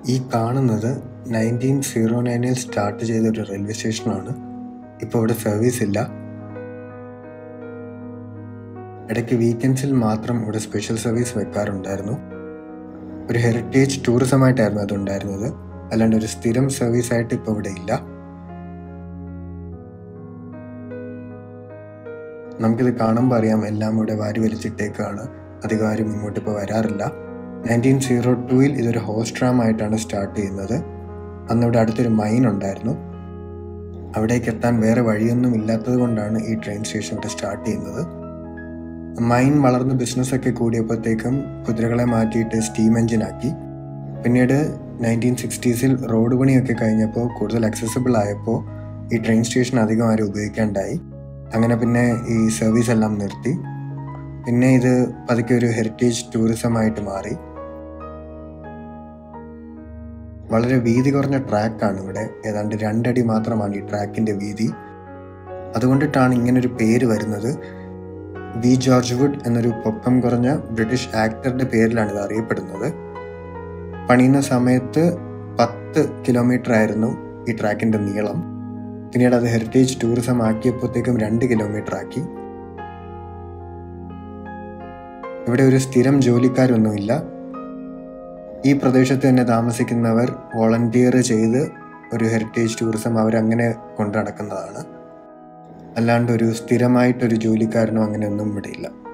ഈ കാണുന്നത് nineteen zero നയനിൽ start ചെയ്ത ഒരു റെയിൽവേ സ്റ്റേഷനാണ് ഇപ്പോൾ ഇവിടെ സർവീസ് ഇല്ല ഇടയ്ക്ക് വീക്കെൻഡ്സിൽ മാത്രം ഇവിടെ സ്പെഷ്യൽ സർവീസ് വെക്കാറുണ്ടായിരുന്നു ഒരു ഹെറിറ്റേജ് ടൂറിസമായിട്ടായിരുന്നു അതുണ്ടായിരുന്നത് അല്ലാണ്ട് ഒരു സ്ഥിരം സർവീസ് ആയിട്ട് ഇപ്പോൾ ഇവിടെ ഇല്ല നമുക്കിത് കാണുമ്പോൾ അറിയാം എല്ലാം ഇവിടെ വാരി വലിച്ചിട്ടേക്കാണ് അധികം ആരും ഇങ്ങോട്ട് ഇപ്പോൾ വരാറില്ല നയൻറ്റീൻ സീറോ ടൂയിൽ ഇതൊരു ഹോസ്റ്റ് ട്രാം ആയിട്ടാണ് സ്റ്റാർട്ട് ചെയ്യുന്നത് അന്ന് ഇവിടെ അടുത്തൊരു മൈൻ ഉണ്ടായിരുന്നു അവിടേക്ക് എത്താൻ വേറെ വഴിയൊന്നും ഇല്ലാത്തത് കൊണ്ടാണ് ഈ ട്രെയിൻ സ്റ്റേഷൻ ഇവിടെ സ്റ്റാർട്ട് ചെയ്യുന്നത് മൈൻ വളർന്ന് ബിസിനസ്സൊക്കെ കൂടിയപ്പോഴത്തേക്കും കുതിരകളെ മാറ്റിയിട്ട് സ്റ്റീം എഞ്ചിനാക്കി പിന്നീട് നയൻറ്റീൻ സിക്സ്റ്റീസിൽ റോഡ് പണിയൊക്കെ കഴിഞ്ഞപ്പോൾ കൂടുതൽ അക്സസിബിൾ ആയപ്പോൾ ഈ ട്രെയിൻ സ്റ്റേഷൻ അധികം ആരും ഉപയോഗിക്കാണ്ടായി അങ്ങനെ പിന്നെ ഈ സർവീസ് എല്ലാം നിർത്തി പിന്നെ ഇത് പതുക്കെ ഒരു ഹെറിറ്റേജ് ടൂറിസമായിട്ട് മാറി വളരെ വീതി കുറഞ്ഞ ട്രാക്കാണ് ഇവിടെ ഏതാണ്ട് രണ്ടടി മാത്രമാണ് ഈ ട്രാക്കിന്റെ വീതി അതുകൊണ്ടിട്ടാണ് ഇങ്ങനൊരു പേര് വരുന്നത് വി ജോർജ് വുഡ് എന്നൊരു പൊക്കം കുറഞ്ഞ ബ്രിട്ടീഷ് ആക്ടറുടെ പേരിലാണ് ഇത് അറിയപ്പെടുന്നത് പണിയുന്ന സമയത്ത് പത്ത് കിലോമീറ്റർ ആയിരുന്നു ഈ ട്രാക്കിന്റെ നീളം പിന്നീട് അത് ഹെറിറ്റേജ് ടൂറിസം ആക്കിയപ്പോഴത്തേക്കും രണ്ട് കിലോമീറ്റർ ആക്കി ഇവിടെ ഒരു സ്ഥിരം ജോലിക്കാരൊന്നുമില്ല ഈ പ്രദേശത്ത് തന്നെ താമസിക്കുന്നവർ വോളണ്ടിയർ ചെയ്ത് ഒരു ഹെറിറ്റേജ് ടൂറിസം അവരങ്ങനെ കൊണ്ടു നടക്കുന്നതാണ് അല്ലാണ്ട് ഒരു സ്ഥിരമായിട്ടൊരു ജോലിക്കാരനോ അങ്ങനെയൊന്നും ഇവിടെ ഇല്ല